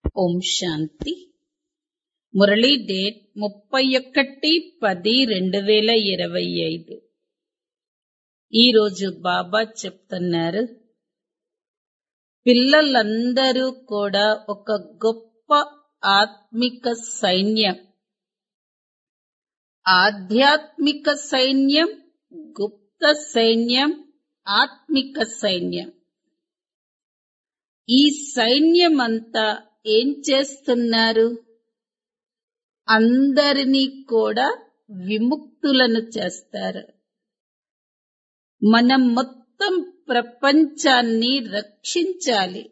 ఓం శాంతి Murali date ముప్పై ఒకటి పది రెండు వేల ఇరవై ఐదు ఈరోజు బాబా చెప్తున్నారు పిల్లలందరూ కూడా ఒక గొప్ప ఆత్మిక సైన్యం ఆధ్యాత్మిక సైన్యం గుప్త సైన్యం ఆత్మిక సైన్యం ఈ సైన్యం అంతా ఏం చేస్తున్నారు అందరినీ కూడా విముక్తులను చేస్తారు మనం మొత్తం ప్రపంచాన్ని రక్షించాలి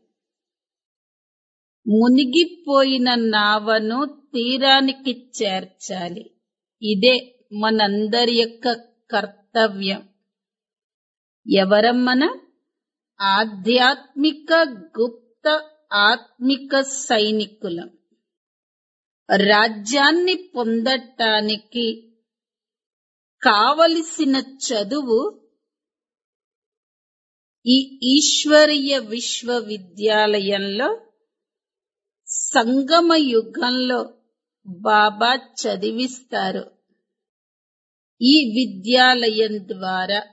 మునిగిపోయిన నావను తీరానికి చేర్చాలి ఇదే మనందరి యొక్క కర్తవ్యం ఎవరం మనం ఆధ్యాత్మిక గుప్త ఆత్మిక సైనికులం రాజ్యాన్ని పొందటానికి కావలసిన చదువు ఈ ఈశ్వరీయ విశ్వవిద్యాలయంలో సంగమ యుగంలో బాబా చదివిస్తారు ఈ విద్యాలయం ద్వారా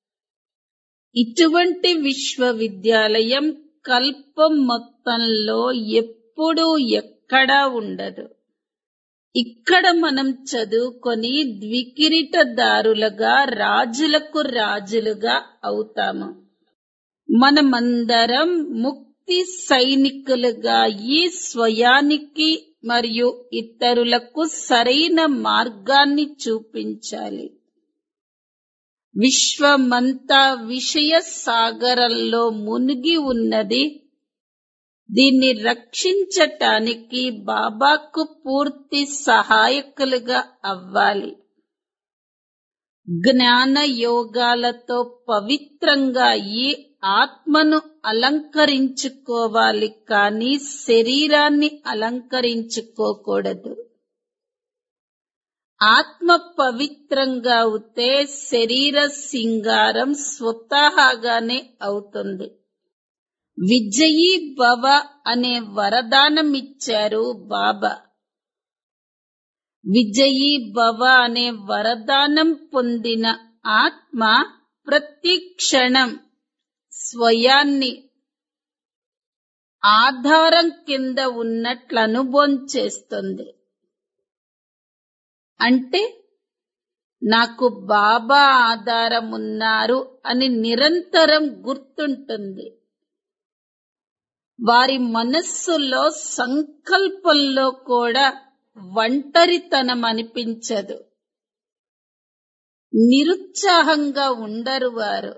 ఇటువంటి విశ్వవిద్యాలయం కల్పం మొత్తంలో ఎప్పుడూ ఎక్కడా ఉండదు ఇక్కడ మనం చదువుకొని ద్వికిరీటదారులుగా రాజులకు రాజులుగా అవుతాము మనమందరం ముక్తి సైనికులుగా ఈ స్వయానికి మరియు ఇతరులకు సరైన మార్గాన్ని చూపించాలి విశ్వమంతా విషయ సాగరంలో మునిగి ఉన్నది దీన్ని రక్షించటానికి బాబాకు పూర్తి సహాయకులుగా అవ్వాలి జ్ఞాన యోగాలతో పవిత్రంగా ఈ ఆత్మను అలంకరించుకోవాలి కానీ శరీరాన్ని అలంకరించుకోకూడదు ఆత్మ పవిత్రంగా అవుతే శరీర సింగారం స్వతహాగానే అవుతుంది విజయీ భవ అనే వరదానం ఇచ్చారు బాబా విజయీ భవ అనే వరదానం పొందిన ఆత్మ ప్రతి క్షణం స్వయాన్ని ఆధారం కింద ఉన్నట్లు అనుభవం చేస్తుంది అంటే నాకు బాబా ఆధారం ఉన్నారు అని నిరంతరం గుర్తుంటుంది వారి మనస్సులో సంకల్పంలో కూడా ఒంటరితనం అనిపించదు నిరుత్సాహంగా ఉండరు వారు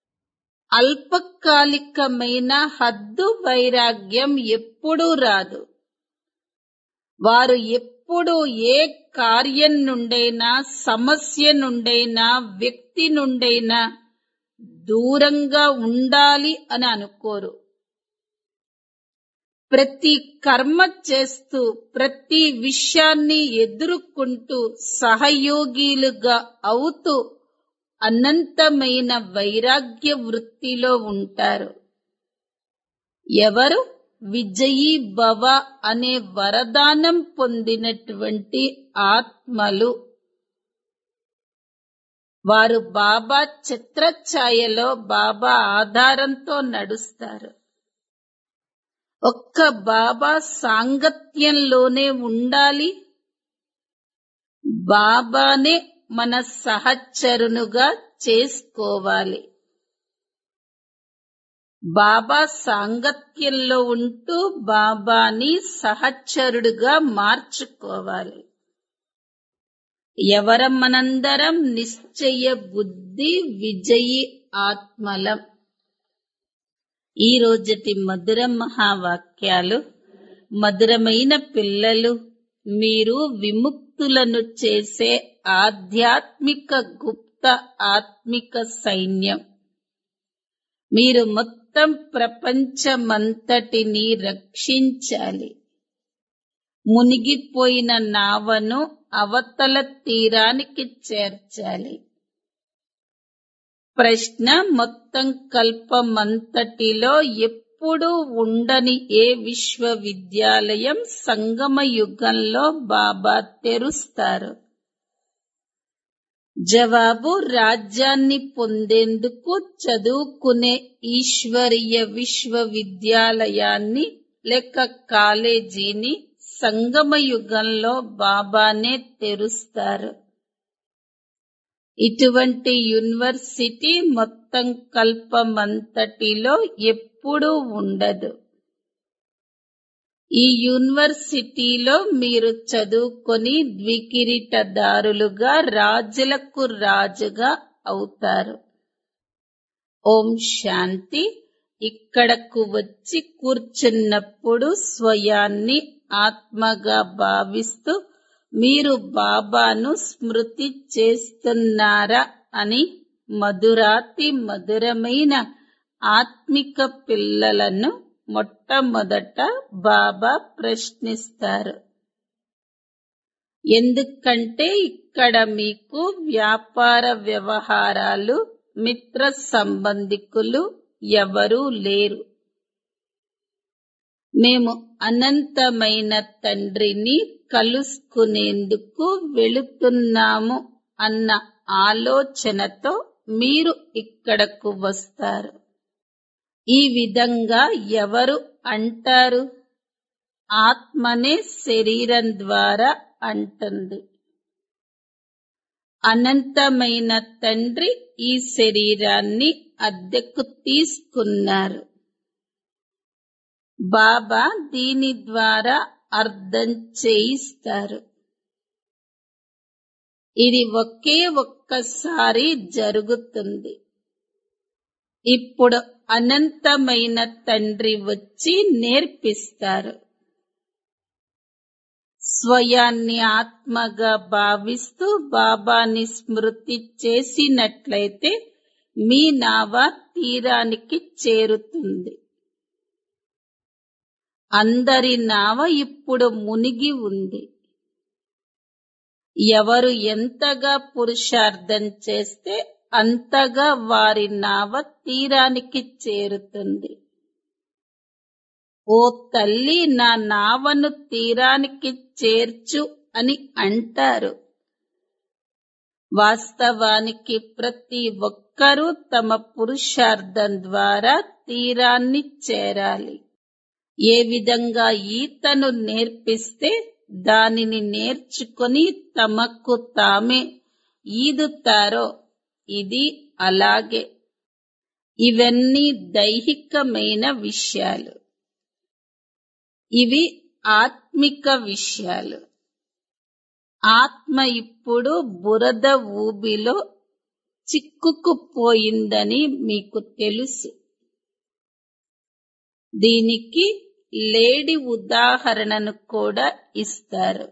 అల్పకాలికమైన హద్దు వైరాగ్యం ఎప్పుడూ రాదు వారు ఎప్పుడు ఏ కార్యం నుండైనా సమస్య నుండైనా వ్యక్తి నుండైనా దూరంగా ఉండాలి అని అనుకోరు ప్రతి కర్మ చేస్తూ ప్రతి విషయాన్ని ఎదుర్కొంటూ సహయోగిలుగా అవుతూ అనంతమైన వైరాగ్య వృత్తిలో ఉంటారు ఎవరు విజయీ భవ అనే వరదానం పొందినటువంటి ఆత్మలు వారు బాబా చిత్రఛాయలో బాబా ఆధారంతో నడుస్తారు ఒక్క బాబా సాంగత్యంలోనే ఉండాలి బాబానే మన సహచరునుగా చేసుకోవాలి బాబా సాంగత్యంలో ఉంటూ బాబాని సహచరుడుగా మార్చుకోవాలి ఎవరం మనందరం నిశ్చయ బుద్ధి విజయి ఆత్మలం ఈ రోజటి మధుర మహావాక్యాలు మధురమైన పిల్లలు మీరు విముక్తులను చేసే ఆధ్యాత్మిక గుప్త ఆత్మిక సైన్యం మీరు మొత్తం ప్రపంచమంతటిని రక్షించాలి మునిగిపోయిన నావను అవతల తీరానికి చేర్చాలి ప్రశ్న మొత్తం కల్పమంతటిలో ఎప్పుడు ఎప్పుడు ఉండని ఏ విశ్వవిద్యాలయం సంగమ యుగంలో బాబా తెరుస్తారు జవాబు రాజ్యాన్ని పొందేందుకు చదువుకునే ఈశ్వరీయ విశ్వవిద్యాలయాన్ని లేక కాలేజీని సంగమ యుగంలో బాబానే తెరుస్తారు ఇటువంటి యూనివర్సిటీ మొత్తం కల్పమంతటిలో ఎప్పుడూ ఉండదు ఈ యూనివర్సిటీలో మీరు చదువుకొని ద్వికిరీటదారులుగా రాజులకు రాజుగా అవుతారు ఓం శాంతి ఇక్కడకు వచ్చి కూర్చున్నప్పుడు స్వయాన్ని ఆత్మగా భావిస్తూ మీరు బాబాను స్మృతి చేస్తున్నారా అని మధురాతి మధురమైన ఆత్మిక పిల్లలను మొట్టమొదట బాబా ప్రశ్నిస్తారు ఎందుకంటే ఇక్కడ మీకు వ్యాపార వ్యవహారాలు మిత్ర సంబంధికులు ఎవరూ లేరు మేము అనంతమైన తండ్రిని కలుసుకునేందుకు వెళుతున్నాము అన్న ఆలోచనతో మీరు ఇక్కడకు వస్తారు ఈ విధంగా ఎవరు అంటారు ఆత్మనే శరీరం ద్వారా అంటుంది అనంతమైన తండ్రి ఈ శరీరాన్ని అద్దెకు తీసుకున్నారు బాబా దీని ద్వారా అర్థం చేయిస్తారు ఇది ఒకే ఒక్కసారి జరుగుతుంది ఇప్పుడు అనంతమైన తండ్రి వచ్చి నేర్పిస్తారు స్వయాన్ని ఆత్మగా భావిస్తూ బాబాని స్మృతి చేసినట్లయితే మీ నావ తీరానికి చేరుతుంది అందరి నావ ఇప్పుడు మునిగి ఉంది ఎవరు ఎంతగా పురుషార్థం చేస్తే అంతగా వారి నావ తీరానికి చేరుతుంది ఓ తల్లి నా నావను తీరానికి చేర్చు అని అంటారు వాస్తవానికి ప్రతి ఒక్కరూ తమ పురుషార్థం ద్వారా తీరాన్ని చేరాలి ఏ విధంగా ఈతను నేర్పిస్తే దానిని నేర్చుకొని తమకు తామే ఈదుతారో ఇది అలాగే ఇవన్నీ దైహికమైన విషయాలు ఇవి ఆత్మిక విషయాలు ఆత్మ ఇప్పుడు బురద ఊబిలో చిక్కుకుపోయిందని మీకు తెలుసు దీనికి లేడి ఉదాహరణను కూడా ఇస్తారు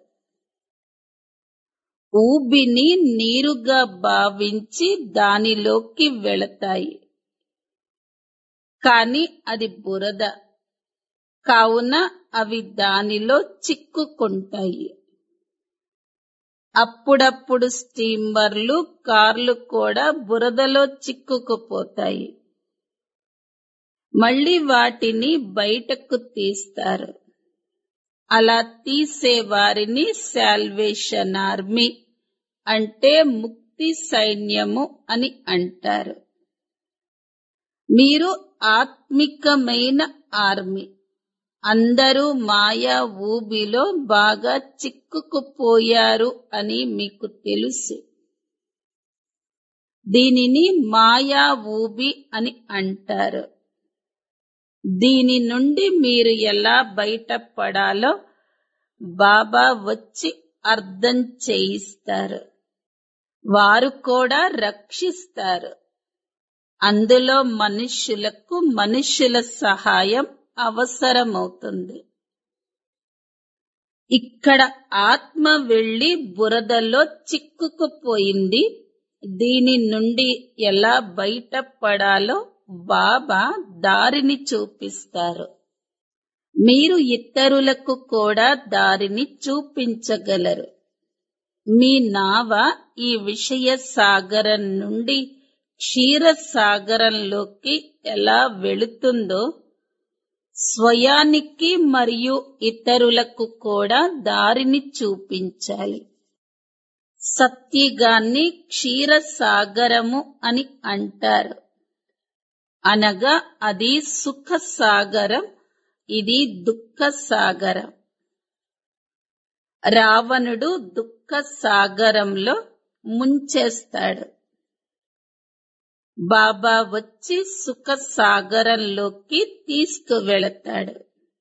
ఊబిని నీరుగా భావించి దానిలోకి వెళతాయి కాని అది బురద కావున అవి దానిలో చిక్కుకుంటాయి అప్పుడప్పుడు స్టీమర్లు కార్లు కూడా బురదలో చిక్కుకుపోతాయి మళ్ళీ వాటిని బయటకు తీస్తారు అలా తీసే వారిని శాల్వేషన్ ఆర్మీ అంటే ముక్తి సైన్యము అని అంటారు మీరు ఆత్మికమైన ఆర్మీ అందరూ మాయా ఊబిలో బాగా చిక్కుకుపోయారు అని మీకు తెలుసు దీనిని మాయా ఊబి అని అంటారు దీని నుండి మీరు ఎలా బయటపడాలో బాబా వచ్చి అర్థం చేయిస్తారు వారు కూడా రక్షిస్తారు అందులో మనుష్యులకు మనుష్యుల సహాయం అవసరమవుతుంది ఇక్కడ ఆత్మ వెళ్లి బురదలో చిక్కుకుపోయింది దీని నుండి ఎలా బయటపడాలో బాబా దారిని చూపిస్తారు మీరు ఇతరులకు కూడా దారిని చూపించగలరు మీ నావ ఈ విషయ సాగరం నుండి క్షీర సాగరంలోకి ఎలా వెళుతుందో స్వయానికి మరియు ఇతరులకు కూడా దారిని చూపించాలి సత్యగాన్ని క్షీరసాగరము అని అంటారు అనగా అది సుఖ సాగరం ఇది దుఃఖ సాగరం రావణుడు దుఃఖ సాగరంలో ముంచేస్తాడు బాబా వచ్చి సుఖ సాగరంలోకి తీసుకువెళతాడు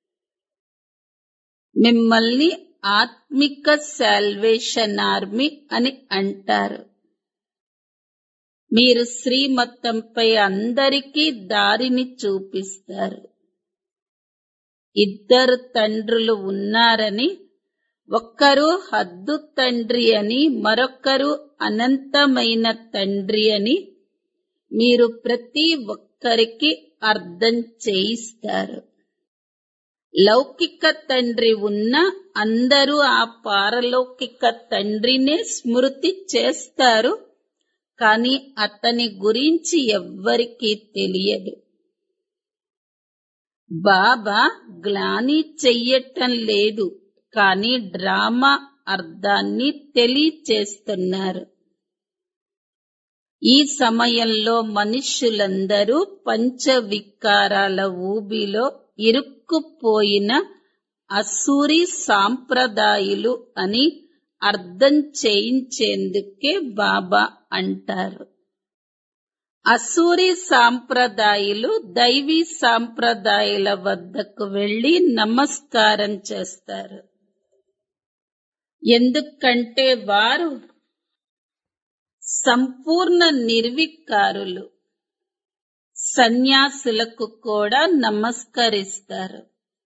మిమ్మల్ని ఆత్మిక శాల్వేషన్ ఆర్మీ అని అంటారు మీరు శ్రీమతంపై అందరికీ దారిని చూపిస్తారు ఇద్దరు తండ్రులు ఉన్నారని ఒక్కరు హద్దు తండ్రి అని మరొకరు అనంతమైన తండ్రి అని మీరు ప్రతి ఒక్కరికి అర్థం చేయిస్తారు లౌకిక తండ్రి ఉన్న అందరూ ఆ పారలౌకిక తండ్రినే స్మృతి చేస్తారు కానీ అతని గురించి ఎవ్వరికీ తెలియదు బాబా గ్లాని చెయ్యటం లేదు కానీ డ్రామా అర్థాన్ని తెలియచేస్తున్నారు ఈ సమయంలో మనుష్యులందరూ పంచవికారాల ఊబిలో ఇరుక్కుపోయిన అసూరి సాంప్రదాయులు అని అర్థం చేయించేందుకే బాబా అంటారు అసూరి సాంప్రదాయులు దైవీ సాంప్రదాయాల వద్దకు వెళ్లి నమస్కారం చేస్తారు ఎందుకంటే వారు సంపూర్ణ నిర్వికారులు సన్యాసులకు కూడా నమస్కరిస్తారు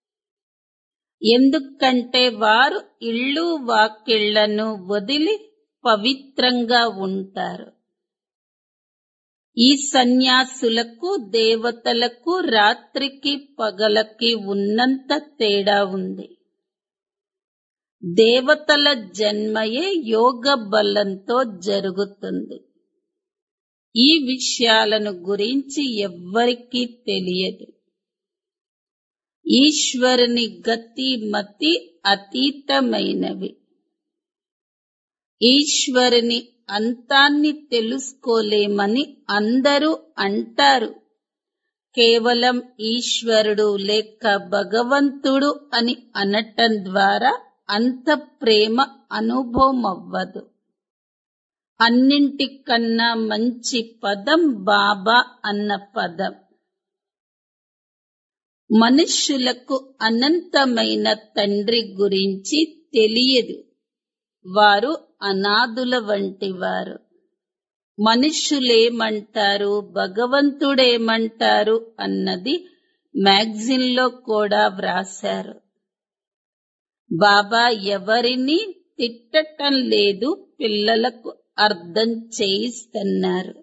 ఎందుకంటే వారు ఇళ్ళు వాకిళ్లను వదిలి పవిత్రంగా ఉంటారు ఈ సన్యాసులకు దేవతలకు రాత్రికి పగలకి ఉన్నంత తేడా ఉంది దేవతల జన్మయే యోగ బలంతో జరుగుతుంది ఈ విషయాలను గురించి ఎవ్వరికీ తెలియదు ఈశ్వరుని గతి మతి అతీతమైనవి ఈశ్వరుని అంతాన్ని తెలుసుకోలేమని అందరూ అంటారు కేవలం ఈశ్వరుడు లేక భగవంతుడు అని అనటం ద్వారా అంత ప్రేమ అనుభవం అవ్వదు అన్నింటికన్నా మంచి పదం బాబా అన్న పదం మనుష్యులకు అనంతమైన తండ్రి గురించి తెలియదు వారు అనాథుల వంటి వారు మనుష్యులేమంటారు భగవంతుడేమంటారు అన్నది మ్యాగజిన్ లో కూడా వ్రాశారు బాబా ఎవరిని తిట్టటం లేదు పిల్లలకు అర్థం చేయిస్తున్నారు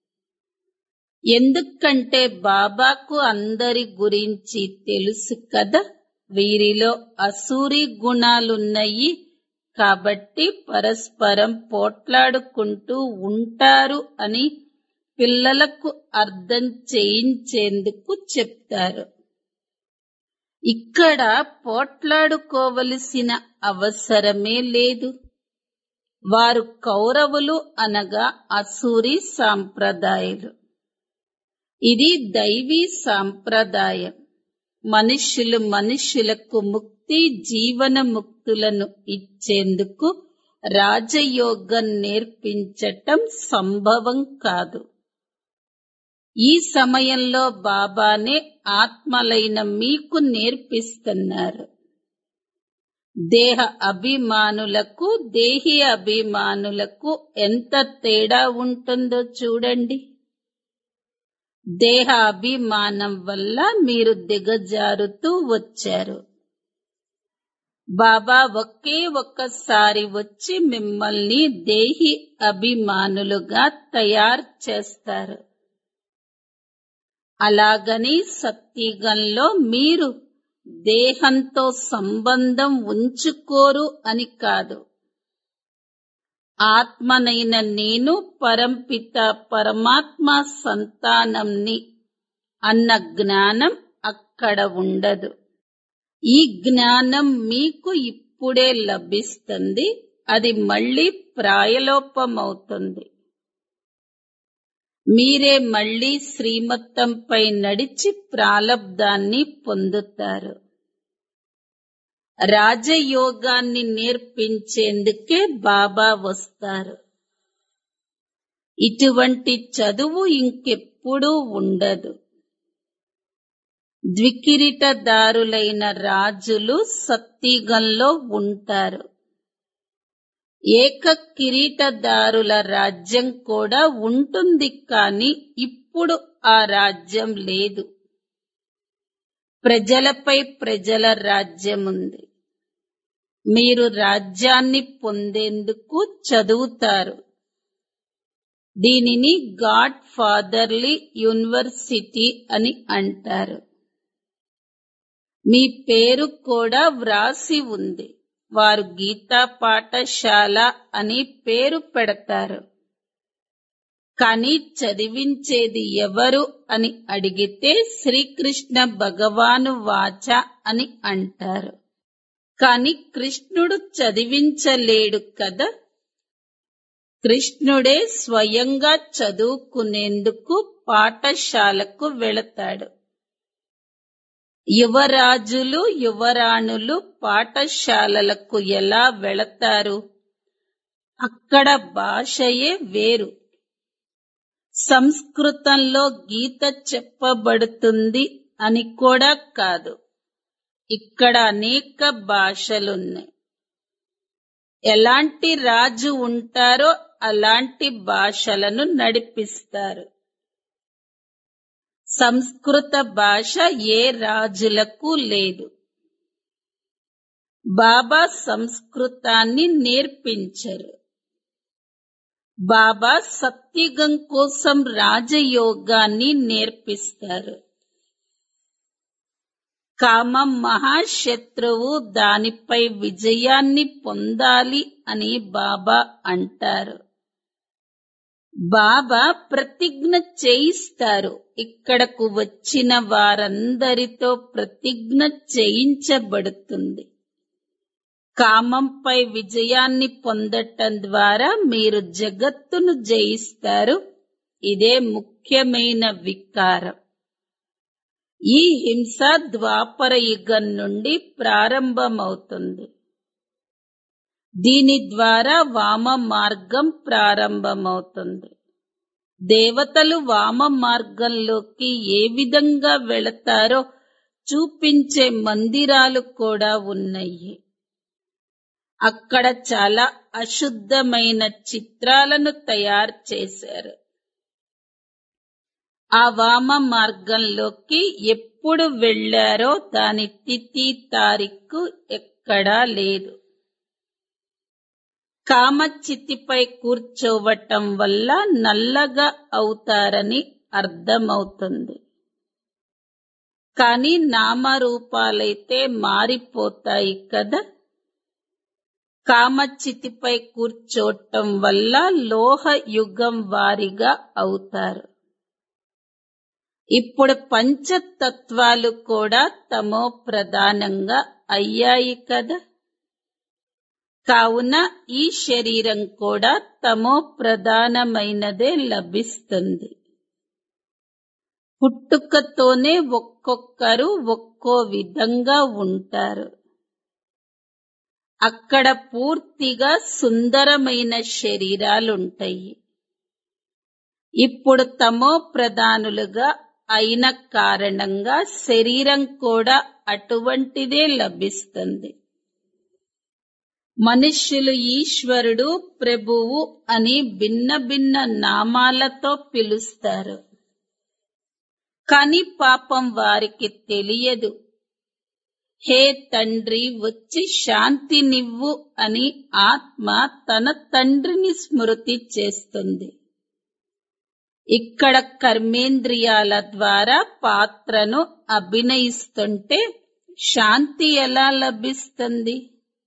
ఎందుకంటే బాబాకు అందరి గురించి తెలుసు కదా వీరిలో అసూరి గుణాలున్నాయి కాబట్టి పరస్పరం పోట్లాడుకుంటూ ఉంటారు అని పిల్లలకు అర్థం చేయించేందుకు చెప్తారు ఇక్కడ పోట్లాడుకోవలసిన అవసరమే లేదు వారు కౌరవులు అనగా అసూరి సాంప్రదాయాలు ఇది దైవీ సాంప్రదాయం మనుష్యులు మనుష్యులకు ముక్తి జీవన ముక్తులను ఇచ్చేందుకు రాజయోగం నేర్పించటం సంభవం కాదు ఈ సమయంలో బాబానే ఆత్మలైన మీకు నేర్పిస్తున్నారు దేహ అభిమానులకు దేహి అభిమానులకు ఎంత తేడా ఉంటుందో చూడండి దేహ అభిమానం వల్ల మీరు దిగజారుతూ వచ్చారు బాబా ఒకే ఒక్కసారి వచ్చి మిమ్మల్ని దేహి అభిమానులుగా తయారు చేస్తారు అలాగని సత్యుగంలో మీరు దేహంతో సంబంధం ఉంచుకోరు అని కాదు ఆత్మనైన నేను పరంపిత పరమాత్మ సంతానంని అన్న జ్ఞానం అక్కడ ఉండదు ఈ జ్ఞానం మీకు ఇప్పుడే లభిస్తుంది అది మళ్ళీ ప్రాయలోపమవుతుంది మీరే మళ్ళీ శ్రీమత్తంపై నడిచి ప్రాలబ్ధాన్ని పొందుతారు రాజయోగాన్ని నేర్పించేందుకే బాబా వస్తారు ఇటువంటి చదువు ఇంకెప్పుడూ ఉండదు ద్వికిరీటదారులైన రాజులు సత్తిగంలో ఉంటారు ఏక కిరీటదారుల రాజ్యం కూడా ఉంటుంది కానీ ఇప్పుడు ఆ రాజ్యం లేదు ప్రజలపై ప్రజల రాజ్యం ఉంది మీరు రాజ్యాన్ని పొందేందుకు చదువుతారు దీనిని గాడ్ ఫాదర్లీ యూనివర్సిటీ అని అంటారు మీ పేరు కూడా వ్రాసి ఉంది వారు గీతా పాఠశాల అని పేరు పెడతారు కానీ చదివించేది ఎవరు అని అడిగితే శ్రీకృష్ణ భగవాను వాచ అని అంటారు కాని కృష్ణుడు చదివించలేడు కదా కృష్ణుడే స్వయంగా చదువుకునేందుకు పాఠశాలకు వెళతాడు యువరాజులు యువరాణులు పాఠశాలలకు ఎలా వెళతారు అక్కడ భాషయే వేరు సంస్కృతంలో గీత చెప్పబడుతుంది అని కూడా కాదు ఇక్కడ అనేక భాషలున్నాయి ఎలాంటి రాజు ఉంటారో అలాంటి భాషలను నడిపిస్తారు సంస్కృత భాష ఏ రాజులకు లేదు బాబా సంస్కృతాన్ని నేర్పించరు బాబా సత్యుగం కోసం రాజయోగాన్ని నేర్పిస్తారు కామం మహాశత్రువు దానిపై విజయాన్ని పొందాలి అని బాబా అంటారు బాబా ప్రతిజ్ఞ చేయిస్తారు ఇక్కడకు వచ్చిన వారందరితో ప్రతిజ్ఞ చేయించబడుతుంది కామంపై విజయాన్ని పొందటం ద్వారా మీరు జగత్తును జయిస్తారు ఇదే ముఖ్యమైన వికారం ఈ హింస ద్వాపర యుగం నుండి ప్రారంభమవుతుంది దీని ద్వారా వామ మార్గం ప్రారంభమవుతుంది దేవతలు వామ మార్గంలోకి ఏ విధంగా వెళతారో చూపించే మందిరాలు కూడా ఉన్నాయి అక్కడ చాలా అశుద్ధమైన చిత్రాలను తయారు చేశారు ఆ వామ మార్గంలోకి ఎప్పుడు వెళ్లారో దాని తిథి తారీఖు ఎక్కడా లేదు కామచితిపై కూర్చోవటం వల్ల నల్లగా అవుతారని అర్థమవుతుంది కానీ నామరూపాలైతే మారిపోతాయి కదా కామచితిపై కూర్చోవటం వల్ల లోహ యుగం వారిగా అవుతారు ఇప్పుడు పంచతత్వాలు కూడా తమో ప్రధానంగా అయ్యాయి కదా కావున ఈ శరీరం కూడా తమో ప్రధానమైనదే లభిస్తుంది పుట్టుకతోనే ఒక్కొక్కరు ఒక్కో విధంగా ఉంటారు అక్కడ పూర్తిగా సుందరమైన శరీరాలుంటాయి ఇప్పుడు తమో ప్రధానులుగా అయిన కారణంగా శరీరం కూడా అటువంటిదే లభిస్తుంది మనుష్యులు ఈశ్వరుడు ప్రభువు అని భిన్న భిన్న నామాలతో పిలుస్తారు కాని పాపం వారికి తెలియదు హే తండ్రి వచ్చి శాంతినివ్వు అని ఆత్మ తన తండ్రిని స్మృతి చేస్తుంది ఇక్కడ కర్మేంద్రియాల ద్వారా పాత్రను అభినయిస్తుంటే శాంతి ఎలా లభిస్తుంది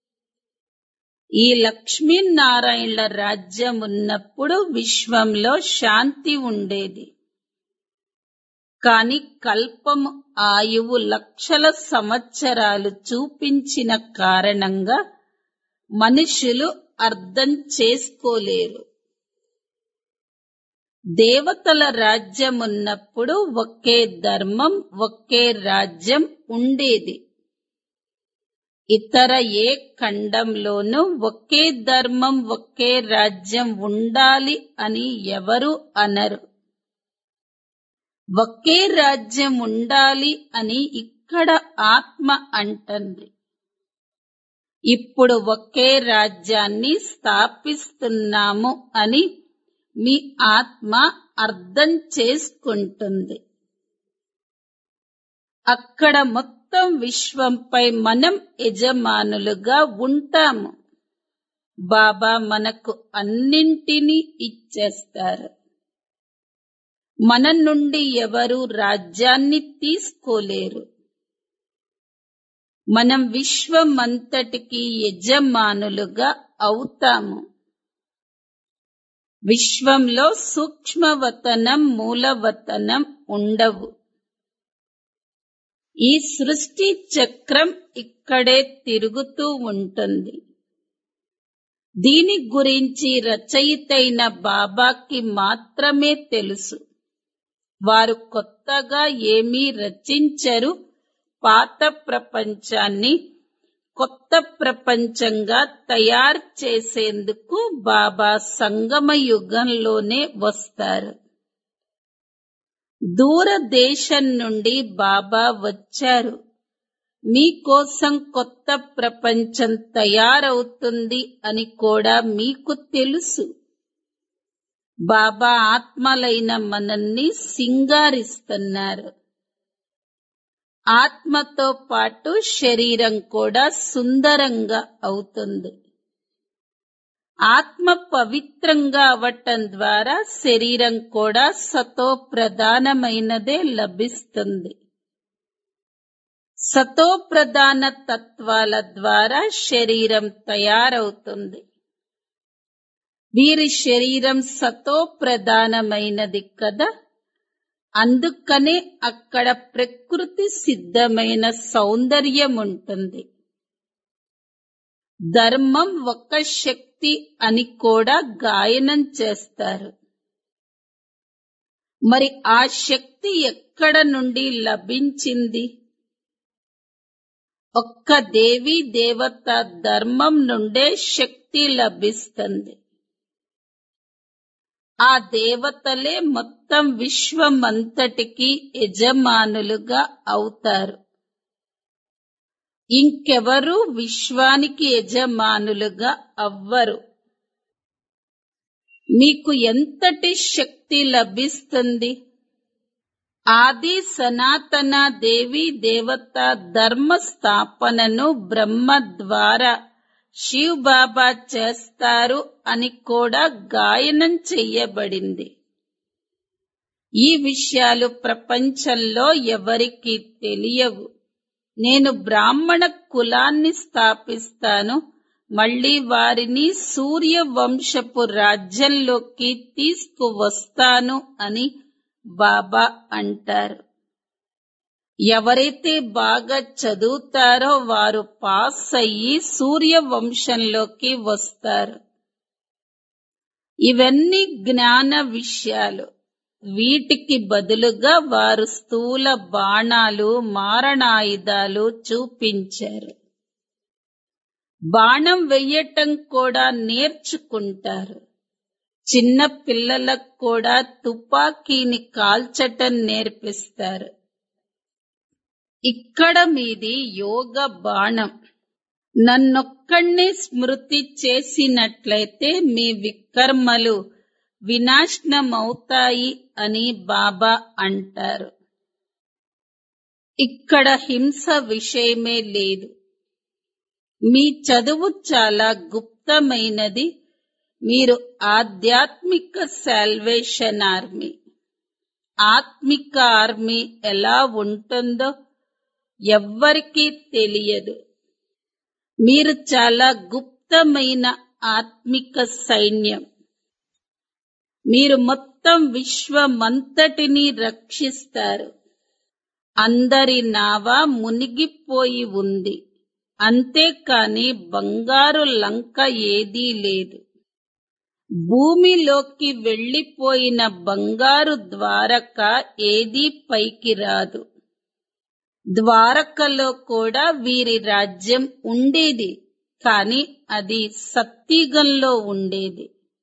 ఈ లక్ష్మీనారాయణల రాజ్యం ఉన్నప్పుడు విశ్వంలో శాంతి ఉండేది కాని కల్పము ఆయువు లక్షల సంవత్సరాలు చూపించిన కారణంగా మనుషులు అర్థం చేసుకోలేరు దేవతల రాజ్యం ఉన్నప్పుడు ఒకే ధర్మం ఒకే రాజ్యం ఉండేది ఇతర ఏ ఖండంలోనూ ఒకే ధర్మం ఒకే రాజ్యం ఉండాలి అని ఎవరు అనరు ఒకే రాజ్యం ఉండాలి అని ఇక్కడ ఆత్మ అంటుంది ఇప్పుడు ఒకే రాజ్యాన్ని స్థాపిస్తున్నాము అని మీ ఆత్మ అర్థం చేసుకుంటుంది అక్కడ మొత్తం విశ్వంపై మనం యజమానులుగా ఉంటాము బాబా మనకు అన్నింటినీ ఇచ్చేస్తారు మన నుండి ఎవరు రాజ్యాన్ని తీసుకోలేరు మనం విశ్వమంతటికి యజమానులుగా అవుతాము విశ్వంలో సూక్ష్మవతనం మూలవతనం ఉండవు ఈ సృష్టి చక్రం ఇక్కడే తిరుగుతూ ఉంటుంది దీని గురించి రచయితైన బాబాకి మాత్రమే తెలుసు వారు కొత్తగా ఏమీ రచించరు పాత ప్రపంచాన్ని కొత్త ప్రపంచంగా తయారు చేసేందుకు బాబా సంగమ యుగంలోనే వస్తారు దూరదేశం నుండి బాబా వచ్చారు మీకోసం కొత్త ప్రపంచం తయారవుతుంది అని కూడా మీకు తెలుసు బాబా ఆత్మలైన మనల్ని సింగారిస్తున్నారు ఆత్మతో పాటు శరీరం కూడా సుందరంగా అవుతుంది ఆత్మ పవిత్రంగా అవటం ద్వారా శరీరం కూడా సతో ప్రధానమైనదే లభిస్తుంది సతో ప్రధాన తత్వాల ద్వారా శరీరం తయారవుతుంది వీరి శరీరం సతో ప్రధానమైనది కదా అందుకనే అక్కడ ప్రకృతి సిద్ధమైన సౌందర్యం ఉంటుంది ధర్మం ఒక శక్తి అని కూడా గాయనం చేస్తారు మరి ఆ శక్తి ఎక్కడ నుండి లభించింది ఒక్క దేవి దేవత ధర్మం నుండే శక్తి లభిస్తుంది ఆ దేవతలే మొత్తం విశ్వమంతటికి యజమానులుగా అవుతారు ఇంకెవరు విశ్వానికి యజమానులుగా అవ్వరు మీకు ఎంతటి శక్తి లభిస్తుంది ఆది సనాతన దేవి దేవత ధర్మ స్థాపనను బ్రహ్మ ద్వారా శివ్ బాబా చేస్తారు అని కూడా గాయనం చెయ్యబడింది ఈ విషయాలు ప్రపంచంలో ఎవరికీ తెలియవు నేను బ్రాహ్మణ కులాన్ని స్థాపిస్తాను మళ్ళీ వారిని సూర్య వంశపు రాజ్యంలోకి తీసుకువస్తాను అని బాబా అంటారు ఎవరైతే బాగా చదువుతారో వారు పాస్ అయ్యి సూర్య వంశంలోకి వస్తారు ఇవన్నీ జ్ఞాన విషయాలు వీటికి బదులుగా వారు స్థూల బాణాలు మారణాయుధాలు చూపించారు బాణం వెయ్యటం కూడా నేర్చుకుంటారు చిన్న పిల్లలకు కూడా తుపాకీని కాల్చటం నేర్పిస్తారు ఇక్కడ మీది యోగ బాణం నన్నొక్కడిని స్మృతి చేసినట్లయితే మీ వికర్మలు వినాశనమవుతాయి అని బాబా అంటారు ఇక్కడ హింస విషయమే లేదు మీ చదువు చాలా గుప్తమైనది మీరు ఆధ్యాత్మిక సాల్వేషన్ ఆర్మీ ఆత్మిక ఆర్మీ ఎలా ఉంటుందో ఎవ్వరికీ తెలియదు మీరు చాలా గుప్తమైన ఆత్మిక సైన్యం మీరు మొత్తం మొత్తం విశ్వమంతటిని రక్షిస్తారు అందరి నావ మునిగిపోయి ఉంది అంతేకాని బంగారు లంక ఏదీ లేదు భూమిలోకి వెళ్లిపోయిన బంగారు ద్వారక ఏదీ పైకి రాదు ద్వారకలో కూడా వీరి రాజ్యం ఉండేది కాని అది సత్తిగంలో ఉండేది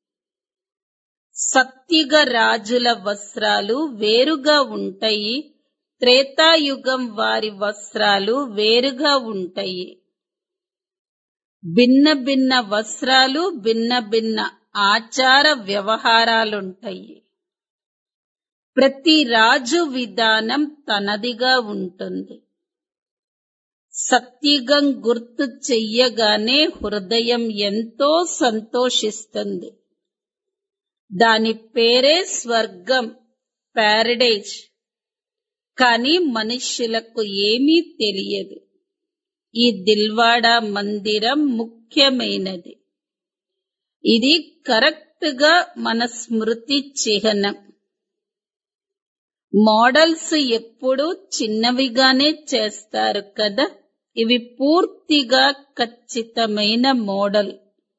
సత్తిగ రాజుల వస్త్రాలు వేరుగా ఉంటాయి త్రేతాయుగం వారి వస్త్రాలు వేరుగా ఉంటాయి భిన్న భిన్న వస్త్రాలు భిన్న భిన్న ఆచార వ్యవహారాలుంటాయి ప్రతి రాజు విధానం తనదిగా ఉంటుంది సత్యుగం గుర్తు చెయ్యగానే హృదయం ఎంతో సంతోషిస్తుంది దాని పేరే స్వర్గం ప్యారడైజ్ కానీ మనుష్యులకు ఏమీ తెలియదు ఈ దిల్వాడా మందిరం ముఖ్యమైనది ఇది కరెక్ట్ గా మన స్మృతి చిహ్నం మోడల్స్ ఎప్పుడూ చిన్నవిగానే చేస్తారు కదా ఇవి పూర్తిగా ఖచ్చితమైన మోడల్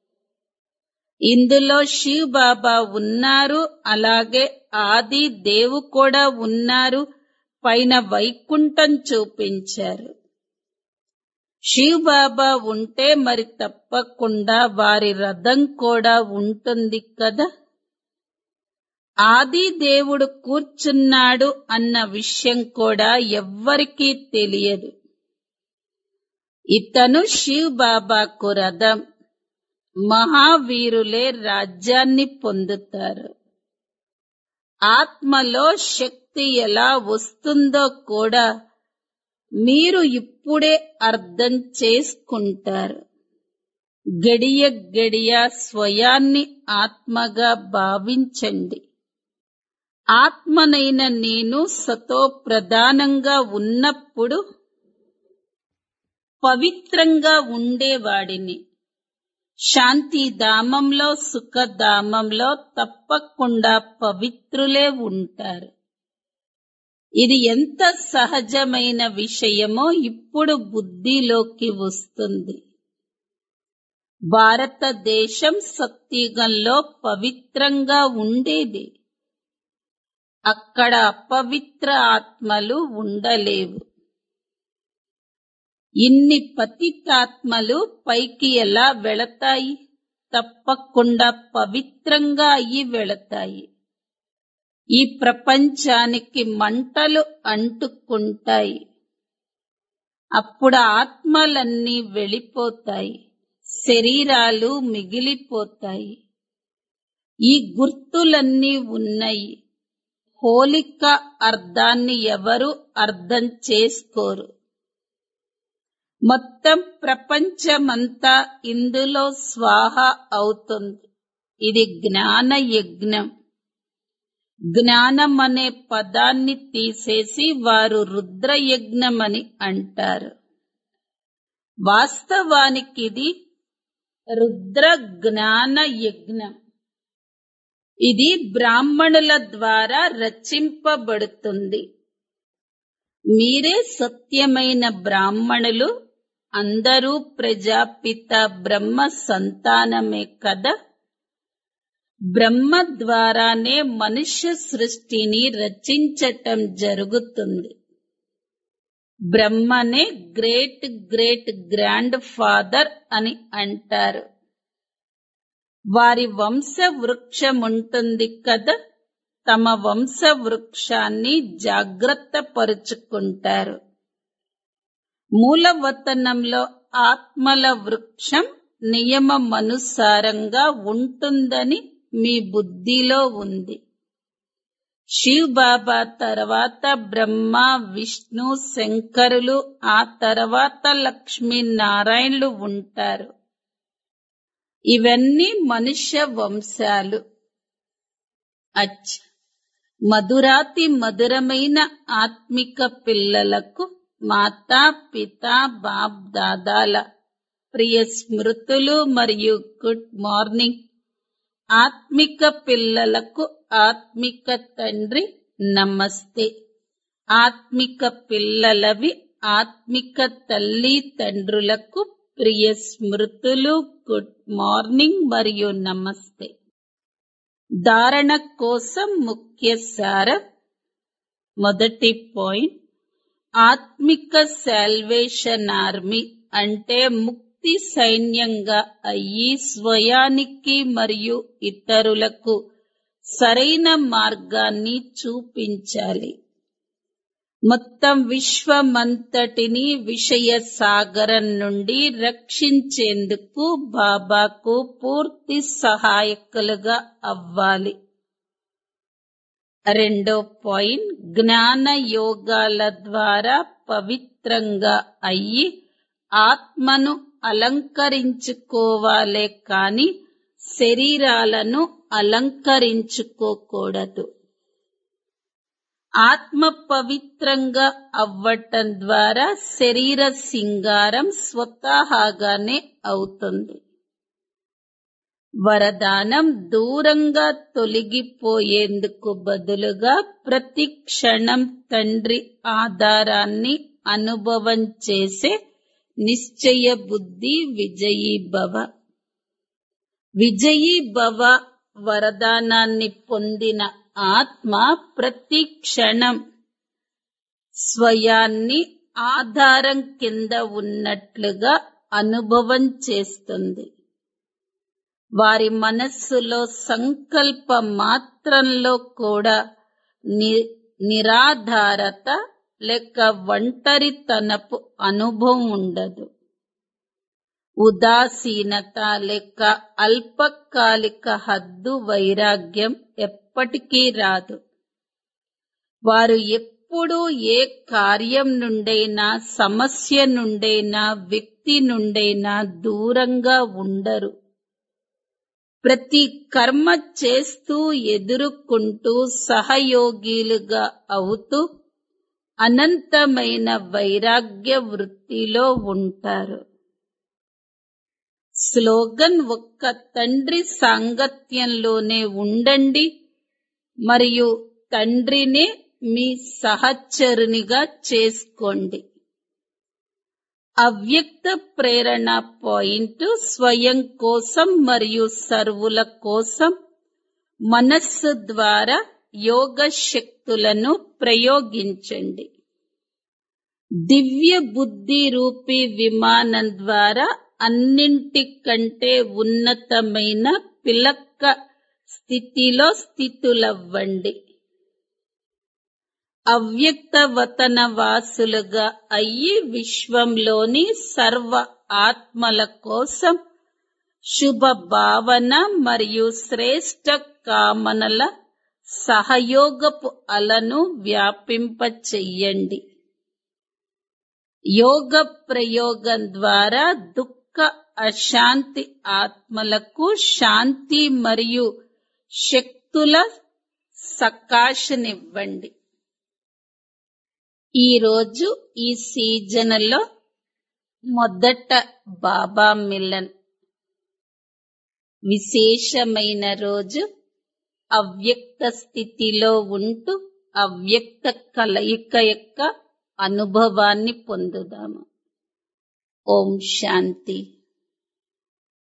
ఇందులో శివ్ బాబా ఉన్నారు అలాగే ఆది దేవు కూడా ఉన్నారు పైన వైకుంఠం చూపించారు శివ్ బాబా ఉంటే మరి తప్పకుండా వారి రథం కూడా ఉంటుంది కదా ఆది దేవుడు కూర్చున్నాడు అన్న విషయం కూడా ఎవ్వరికీ తెలియదు ఇతను శివ్ బాబాకు రథం మహావీరులే రాజ్యాన్ని పొందుతారు ఆత్మలో శక్తి ఎలా వస్తుందో కూడా మీరు ఇప్పుడే అర్థం చేసుకుంటారు గడియ గడియ స్వయాన్ని ఆత్మగా భావించండి ఆత్మనైన నేను సతో ప్రధానంగా ఉన్నప్పుడు పవిత్రంగా ఉండేవాడిని శాంతిధామంలో సుఖధామంలో తప్పకుండా పవిత్రులే ఉంటారు ఇది ఎంత సహజమైన విషయమో ఇప్పుడు బుద్ధిలోకి వస్తుంది భారతదేశం సత్యుగంలో పవిత్రంగా ఉండేది అక్కడ అపవిత్ర ఆత్మలు ఉండలేవు ఇన్ని పతితాత్మలు పైకి ఎలా వెళతాయి తప్పకుండా పవిత్రంగా అయ్యి వెళతాయి ఈ ప్రపంచానికి మంటలు అంటుకుంటాయి అప్పుడు ఆత్మలన్నీ వెళ్ళిపోతాయి శరీరాలు మిగిలిపోతాయి ఈ గుర్తులన్నీ ఉన్నాయి హోలిక అర్థాన్ని ఎవరు అర్థం చేసుకోరు మొత్తం ప్రపంచమంతా ఇందులో స్వాహ అవుతుంది ఇది జ్ఞాన యజ్ఞం జ్ఞానం అనే పదాన్ని తీసేసి వారు రుద్రయజ్ఞం అని అంటారు వాస్తవానికి ఇది రుద్ర జ్ఞాన యజ్ఞం ఇది బ్రాహ్మణుల ద్వారా రచింపబడుతుంది మీరే సత్యమైన బ్రాహ్మణులు అందరూ ప్రజాపిత బ్రహ్మ సంతానమే కదా బ్రహ్మ ద్వారానే మనుష్య సృష్టిని రచించటం జరుగుతుంది బ్రహ్మనే గ్రేట్ గ్రేట్ గ్రాండ్ ఫాదర్ అని అంటారు వారి వంశ వృక్షం ఉంటుంది కదా తమ వంశ వృక్షాన్ని జాగ్రత్త పరుచుకుంటారు మూలవతనంలో ఆత్మల వృక్షం నియమమనుసారంగా ఉంటుందని మీ బుద్ధిలో ఉంది శివ్ బాబా తర్వాత బ్రహ్మ విష్ణు శంకరులు ఆ తర్వాత లక్ష్మీ నారాయణులు ఉంటారు ఇవన్నీ మనుష్య వంశాలు అచ్చ మధురాతి మధురమైన ఆత్మిక పిల్లలకు మాతా పిత బాప్ దాదాల ప్రియ స్మృతులు మరియు గుడ్ మార్నింగ్ ఆత్మిక పిల్లలకు ఆత్మిక తండ్రి నమస్తే ఆత్మిక పిల్లలవి ఆత్మిక తల్లి తండ్రులకు ప్రియ స్మృతులు గుడ్ మార్నింగ్ మరియు నమస్తే ధారణ కోసం ముఖ్య సారం మొదటి పాయింట్ ఆత్మిక శాల్వేషన్ ఆర్మీ అంటే ముక్తి సైన్యంగా అయ్యి స్వయానికి మరియు ఇతరులకు సరైన మార్గాన్ని చూపించాలి మొత్తం విశ్వమంతటిని విషయ సాగరం నుండి రక్షించేందుకు బాబాకు పూర్తి సహాయకులుగా అవ్వాలి రెండో పాయింట్ జ్ఞాన యోగాల ద్వారా పవిత్రంగా అయ్యి ఆత్మను అలంకరించుకోవాలే కాని శరీరాలను అలంకరించుకోకూడదు ఆత్మ పవిత్రంగా అవ్వటం ద్వారా శరీర సింగారం స్వతహాగానే అవుతుంది వరదానం దూరంగా తొలగిపోయేందుకు బదులుగా ప్రతి క్షణం తండ్రి ఆధారాన్ని అనుభవం చేసే నిశ్చయ బుద్ధి విజయీ భవ విజయీ భవ వరదానాన్ని పొందిన ఆత్మ ప్రతి క్షణం స్వయాన్ని ఆధారం కింద ఉన్నట్లుగా అనుభవం చేస్తుంది వారి మనస్సులో సంకల్ప మాత్రంలో కూడా ని- నిరాధారత లేక ఒంటరితనపు అనుభవం ఉండదు ఉదాసీనత లేక అల్పకాలిక హద్దు వైరాగ్యం ఎప్పటికీ రాదు వారు ఎప్పుడూ ఏ కార్యం నుండైనా సమస్య నుండైనా వ్యక్తి నుండైనా దూరంగా ఉండరు ప్రతి కర్మ చేస్తూ ఎదుర్కొంటూ సహయోగిలుగా అవుతూ అనంతమైన వైరాగ్య వృత్తిలో ఉంటారు స్లోగన్ ఒక్క తండ్రి సాంగత్యంలోనే ఉండండి మరియు తండ్రినే మీ సహచరునిగా చేసుకోండి అవ్యక్త ప్రేరణ పాయింట్ స్వయం కోసం మరియు సర్వుల కోసం మనస్సు ద్వారా యోగ శక్తులను ప్రయోగించండి దివ్య బుద్ధి రూపీ విమానం ద్వారా అన్నింటికంటే ఉన్నతమైన పిలక్క స్థితిలో స్థితులవ్వండి అవ్యక్త వతన వాసులుగా అయ్యి విశ్వంలోని సర్వ ఆత్మల కోసం శుభ భావన మరియు శ్రేష్ట కామనల సహయోగపు అలను వ్యాపింప చెయ్యండి యోగ ప్రయోగం ద్వారా దుఃఖ అశాంతి ఆత్మలకు శాంతి మరియు శక్తుల సకాశనివ్వండి ఈ రోజు ఈ సీజన్లో మొదట బాబా మిలన్ విశేషమైన రోజు అవ్యక్త స్థితిలో ఉంటూ అవ్యక్త కలయిక యొక్క అనుభవాన్ని పొందుదాము ఓం శాంతి